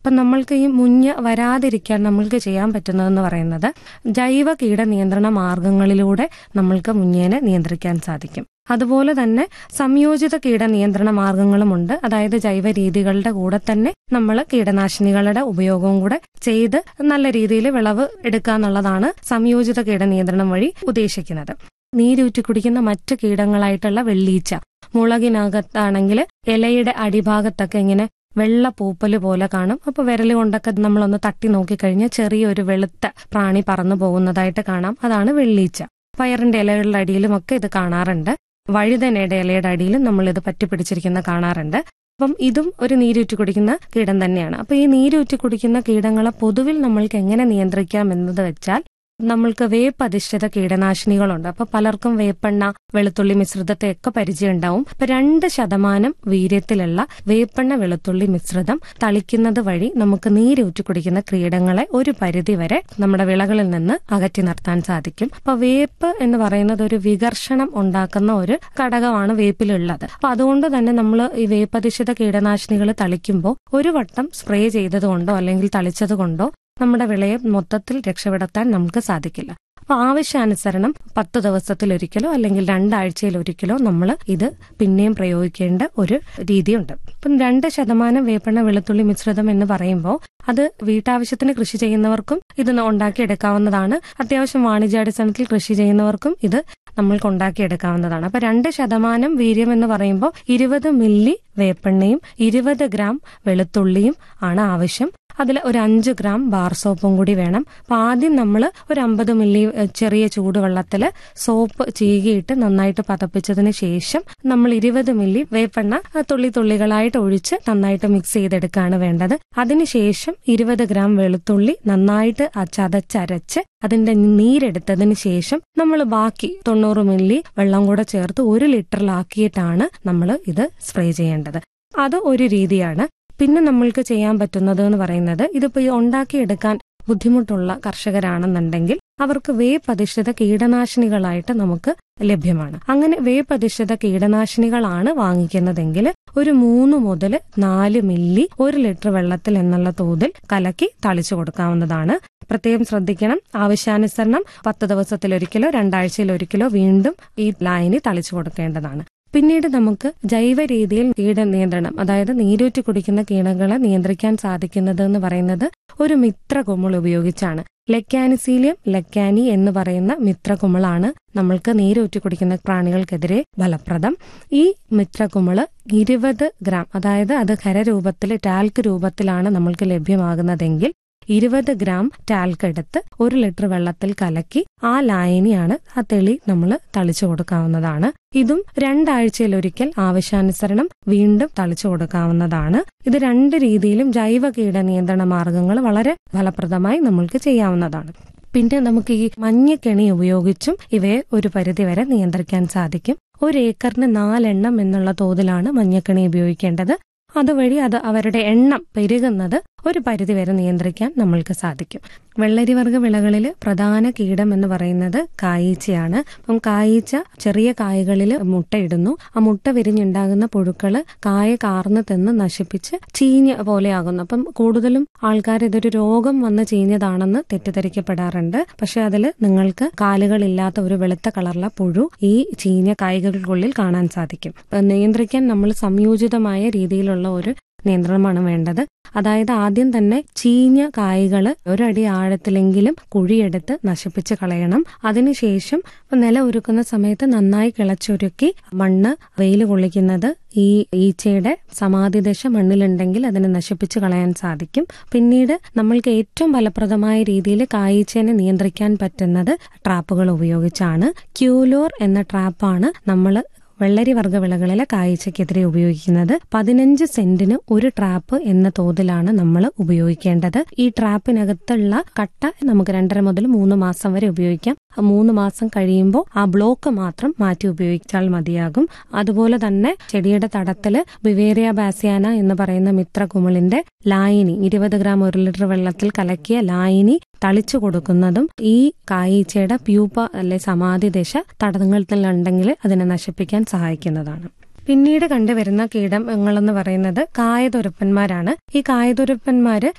അപ്പം നമ്മൾക്ക് ഈ മുഞ്ഞ വരാതിരിക്കാൻ നമ്മൾക്ക് ചെയ്യാൻ പറ്റുന്നതെന്ന് പറയുന്നത് ജൈവ കീട നിയന്ത്രണ മാർഗങ്ങളിലൂടെ നമ്മൾക്ക് മുഞ്ഞേനെ നിയന്ത്രിക്കാൻ സാധിക്കും അതുപോലെ തന്നെ സംയോജിത കീട നിയന്ത്രണ മാർഗങ്ങളുമുണ്ട് അതായത് ജൈവ രീതികളുടെ കൂടെ തന്നെ നമ്മൾ കീടനാശിനികളുടെ ഉപയോഗവും കൂടെ ചെയ്ത് നല്ല രീതിയിൽ വിളവ് എടുക്കുക എന്നുള്ളതാണ് സംയോജിത കീട നിയന്ത്രണം വഴി ഉദ്ദേശിക്കുന്നത് നീരൂറ്റി കുടിക്കുന്ന മറ്റു കീടങ്ങളായിട്ടുള്ള വെള്ളീച്ച മുളകിനകത്താണെങ്കിൽ ഇലയുടെ അടിഭാഗത്തൊക്കെ ഇങ്ങനെ വെള്ള പൂപ്പല് പോലെ കാണും അപ്പൊ വിരൽ കൊണ്ടൊക്കെ നമ്മളൊന്ന് തട്ടി നോക്കിക്കഴിഞ്ഞാൽ ചെറിയൊരു വെളുത്ത പ്രാണി പറന്നു പോകുന്നതായിട്ട് കാണാം അതാണ് വെള്ളീച്ച പയറിന്റെ ഇലകളുടെ അടിയിലും ഒക്കെ ഇത് കാണാറുണ്ട് വഴുതനയുടെ ഇലയുടെ അടിയിലും നമ്മൾ ഇത് പറ്റിപ്പിടിച്ചിരിക്കുന്ന കാണാറുണ്ട് അപ്പം ഇതും ഒരു നീരൂറ്റി കുടിക്കുന്ന കീടം തന്നെയാണ് അപ്പൊ ഈ നീരൂറ്റി കുടിക്കുന്ന കീടങ്ങളെ പൊതുവിൽ നമ്മൾക്ക് എങ്ങനെ നിയന്ത്രിക്കാം എന്നത് വെച്ചാൽ നമ്മൾക്ക് വേപ്പ് അധിഷ്ഠിത കീടനാശിനികളുണ്ട് അപ്പൊ പലർക്കും വേപ്പെണ്ണ വെളുത്തുള്ളി മിശ്രിതത്തെ ഒക്കെ പരിചയം ഉണ്ടാവും അപ്പൊ രണ്ട് ശതമാനം വീര്യത്തിലുള്ള വേപ്പെണ്ണ വെളുത്തുള്ളി മിശ്രിതം തളിക്കുന്നത് വഴി നമുക്ക് നീരൂറ്റി കുടിക്കുന്ന കീടങ്ങളെ ഒരു പരിധി വരെ നമ്മുടെ വിളകളിൽ നിന്ന് അകറ്റി നിർത്താൻ സാധിക്കും അപ്പൊ വേപ്പ് എന്ന് പറയുന്നത് ഒരു വികർഷണം ഉണ്ടാക്കുന്ന ഒരു ഘടകമാണ് വേപ്പിലുള്ളത് അപ്പൊ അതുകൊണ്ട് തന്നെ നമ്മൾ ഈ വേപ്പധിഷ്ഠിത കീടനാശിനികൾ തളിക്കുമ്പോൾ ഒരു വട്ടം സ്പ്രേ ചെയ്തതുകൊണ്ടോ അല്ലെങ്കിൽ തളിച്ചത് കൊണ്ടോ നമ്മുടെ വിളയെ മൊത്തത്തിൽ രക്ഷപ്പെടുത്താൻ നമുക്ക് സാധിക്കില്ല അപ്പൊ ആവശ്യാനുസരണം പത്ത് ദിവസത്തിലൊരിക്കലോ അല്ലെങ്കിൽ രണ്ടാഴ്ചയിലൊരിക്കലോ നമ്മൾ ഇത് പിന്നെയും പ്രയോഗിക്കേണ്ട ഒരു രീതിയുണ്ട് ഇപ്പം രണ്ട് ശതമാനം വേപ്പെണ്ണ വെളുത്തുള്ളി മിശ്രിതം എന്ന് പറയുമ്പോൾ അത് വീട്ടാവശ്യത്തിന് കൃഷി ചെയ്യുന്നവർക്കും ഇത് ഉണ്ടാക്കിയെടുക്കാവുന്നതാണ് അത്യാവശ്യം വാണിജ്യാടിസ്ഥാനത്തിൽ കൃഷി ചെയ്യുന്നവർക്കും ഇത് നമ്മൾക്ക് ഉണ്ടാക്കിയെടുക്കാവുന്നതാണ് അപ്പൊ രണ്ട് ശതമാനം വീര്യം എന്ന് പറയുമ്പോൾ ഇരുപത് മില്ലി വേപ്പെണ്ണയും ഇരുപത് ഗ്രാം വെളുത്തുള്ളിയും ആണ് ആവശ്യം അതിൽ ഒരു അഞ്ച് ഗ്രാം ബാർ സോപ്പും കൂടി വേണം അപ്പൊ ആദ്യം നമ്മൾ ഒരു അമ്പത് മില്ലി ചെറിയ ചൂടുവെള്ളത്തിൽ സോപ്പ് ചീകിയിട്ട് നന്നായിട്ട് പതപ്പിച്ചതിന് ശേഷം നമ്മൾ ഇരുപത് മില്ലി വേപ്പെണ്ണ തുള്ളി തുള്ളികളായിട്ട് ഒഴിച്ച് നന്നായിട്ട് മിക്സ് ചെയ്തെടുക്കുകയാണ് വേണ്ടത് അതിനുശേഷം ഇരുപത് ഗ്രാം വെളുത്തുള്ളി നന്നായിട്ട് ചതച്ചരച്ച് അതിന്റെ നീരെടുത്തതിന് ശേഷം നമ്മൾ ബാക്കി തൊണ്ണൂറ് മില്ലി വെള്ളം കൂടെ ചേർത്ത് ഒരു ലിറ്ററിലാക്കിയിട്ടാണ് നമ്മൾ ഇത് സ്പ്രേ ചെയ്യേണ്ടത് അത് ഒരു രീതിയാണ് പിന്നെ നമ്മൾക്ക് ചെയ്യാൻ പറ്റുന്നത് എന്ന് പറയുന്നത് ഇതിപ്പോ ഈ ഉണ്ടാക്കിയെടുക്കാൻ ബുദ്ധിമുട്ടുള്ള കർഷകരാണെന്നുണ്ടെങ്കിൽ അവർക്ക് വേപ്പ് അധിഷ്ഠിത കീടനാശിനികളായിട്ട് നമുക്ക് ലഭ്യമാണ് അങ്ങനെ വേപ്പ് അധിഷ്ഠിത കീടനാശിനികളാണ് വാങ്ങിക്കുന്നതെങ്കിൽ ഒരു മൂന്ന് മുതൽ നാല് മില്ലി ഒരു ലിറ്റർ വെള്ളത്തിൽ എന്നുള്ള തോതിൽ കലക്കി തളിച്ചു കൊടുക്കാവുന്നതാണ് പ്രത്യേകം ശ്രദ്ധിക്കണം ആവശ്യാനുസരണം പത്ത് ദിവസത്തിലൊരിക്കലോ രണ്ടാഴ്ചയിലൊരിക്കലോ വീണ്ടും ഈ ലായനി തളിച്ചു കൊടുക്കേണ്ടതാണ് പിന്നീട് നമുക്ക് ജൈവ രീതിയിൽ കീട നിയന്ത്രണം അതായത് നീരൂറ്റി കുടിക്കുന്ന കീടങ്ങളെ നിയന്ത്രിക്കാൻ സാധിക്കുന്നത് എന്ന് പറയുന്നത് ഒരു മിത്രകുമിൾ ഉപയോഗിച്ചാണ് ലെക്കാനിസീലിയം ലെക്കാനി എന്ന് പറയുന്ന മിത്രകുമിളാണ് നമ്മൾക്ക് നീരൂറ്റി കുടിക്കുന്ന പ്രാണികൾക്കെതിരെ ഫലപ്രദം ഈ മിത്രകുമിള് ഇരുപത് ഗ്രാം അതായത് അത് ഖരരൂപത്തിൽ ടാൽക്ക് രൂപത്തിലാണ് നമ്മൾക്ക് ലഭ്യമാകുന്നതെങ്കിൽ ഇരുപത് ഗ്രാം ടാൽക്ക് എടുത്ത് ഒരു ലിറ്റർ വെള്ളത്തിൽ കലക്കി ആ ലായനിയാണ് ആ തെളി നമ്മൾ തളിച്ചു കൊടുക്കാവുന്നതാണ് ഇതും രണ്ടാഴ്ചയിലൊരിക്കൽ ആവശ്യാനുസരണം വീണ്ടും തളിച്ചു കൊടുക്കാവുന്നതാണ് ഇത് രണ്ട് രീതിയിലും ജൈവ കീട നിയന്ത്രണ മാർഗങ്ങൾ വളരെ ഫലപ്രദമായി നമ്മൾക്ക് ചെയ്യാവുന്നതാണ് പിന്നെ നമുക്ക് ഈ മഞ്ഞക്കെണി ഉപയോഗിച്ചും ഇവയെ ഒരു പരിധിവരെ നിയന്ത്രിക്കാൻ സാധിക്കും ഒരു ഏക്കറിന് നാലെണ്ണം എന്നുള്ള തോതിലാണ് മഞ്ഞക്കെണി ഉപയോഗിക്കേണ്ടത് അതുവഴി അത് അവരുടെ എണ്ണം പെരുകുന്നത് ഒരു പരിധിവരെ നിയന്ത്രിക്കാൻ നമ്മൾക്ക് സാധിക്കും വെള്ളരിവർഗ വിളകളിൽ പ്രധാന കീടം എന്ന് പറയുന്നത് കായീച്ചയാണ് അപ്പം കായീച്ച ചെറിയ കായകളിൽ മുട്ടയിടുന്നു ആ മുട്ട വിരിഞ്ഞുണ്ടാകുന്ന പുഴുക്കള് കായ കാർന്ന് തിന്ന് നശിപ്പിച്ച് ചീഞ്ഞ പോലെയാകുന്നു അപ്പം കൂടുതലും ആൾക്കാർ ഇതൊരു രോഗം വന്ന് ചീഞ്ഞതാണെന്ന് തെറ്റിദ്ധരിക്കപ്പെടാറുണ്ട് പക്ഷെ അതിൽ നിങ്ങൾക്ക് കാലുകളില്ലാത്ത ഒരു വെളുത്ത കളറിലെ പുഴു ഈ ചീഞ്ഞ കായ്കൾക്കുള്ളിൽ കാണാൻ സാധിക്കും നിയന്ത്രിക്കാൻ നമ്മൾ സംയോജിതമായ രീതിയിലുള്ള ഒരു നിയന്ത്രണമാണ് വേണ്ടത് അതായത് ആദ്യം തന്നെ ചീഞ്ഞ കായ്കള് ഒരടി ആഴത്തിലെങ്കിലും കുഴിയെടുത്ത് നശിപ്പിച്ച് കളയണം അതിനുശേഷം നില ഒരുക്കുന്ന സമയത്ത് നന്നായി കിളച്ചൊരുക്കി മണ്ണ് വെയിൽ കൊള്ളിക്കുന്നത് ഈ ഈച്ചയുടെ സമാധിദശ മണ്ണിലുണ്ടെങ്കിൽ അതിനെ നശിപ്പിച്ച് കളയാൻ സാധിക്കും പിന്നീട് നമ്മൾക്ക് ഏറ്റവും ഫലപ്രദമായ രീതിയിൽ കായീച്ചേനെ നിയന്ത്രിക്കാൻ പറ്റുന്നത് ട്രാപ്പുകൾ ഉപയോഗിച്ചാണ് ക്യൂലോർ എന്ന ട്രാപ്പാണ് നമ്മൾ വെള്ളരി വർഗ്ഗ വിളകളിലെ കാഴ്ചയ്ക്കെതിരെ ഉപയോഗിക്കുന്നത് പതിനഞ്ച് സെന്റിന് ഒരു ട്രാപ്പ് എന്ന തോതിലാണ് നമ്മൾ ഉപയോഗിക്കേണ്ടത് ഈ ട്രാപ്പിനകത്തുള്ള കട്ട നമുക്ക് രണ്ടര മുതൽ മൂന്ന് മാസം വരെ ഉപയോഗിക്കാം മൂന്ന് മാസം കഴിയുമ്പോൾ ആ ബ്ലോക്ക് മാത്രം മാറ്റി ഉപയോഗിച്ചാൽ മതിയാകും അതുപോലെ തന്നെ ചെടിയുടെ തടത്തില് ബിവേറിയ ബാസിയാന എന്ന് പറയുന്ന മിത്ര കുമിളിന്റെ ലായനി ഇരുപത് ഗ്രാം ഒരു ലിറ്റർ വെള്ളത്തിൽ കലക്കിയ ലായനി തളിച്ചു കൊടുക്കുന്നതും ഈ കായീച്ചയുടെ പ്യൂപ്പ അല്ലെ സമാധി ദശ തടങ്ങളിലുണ്ടെങ്കിൽ അതിനെ നശിപ്പിക്കാൻ സഹായിക്കുന്നതാണ് പിന്നീട് കണ്ടുവരുന്ന കീടങ്ങളെന്ന് പറയുന്നത് കായതുരപ്പന്മാരാണ് ഈ കായതുരപ്പന്മാര്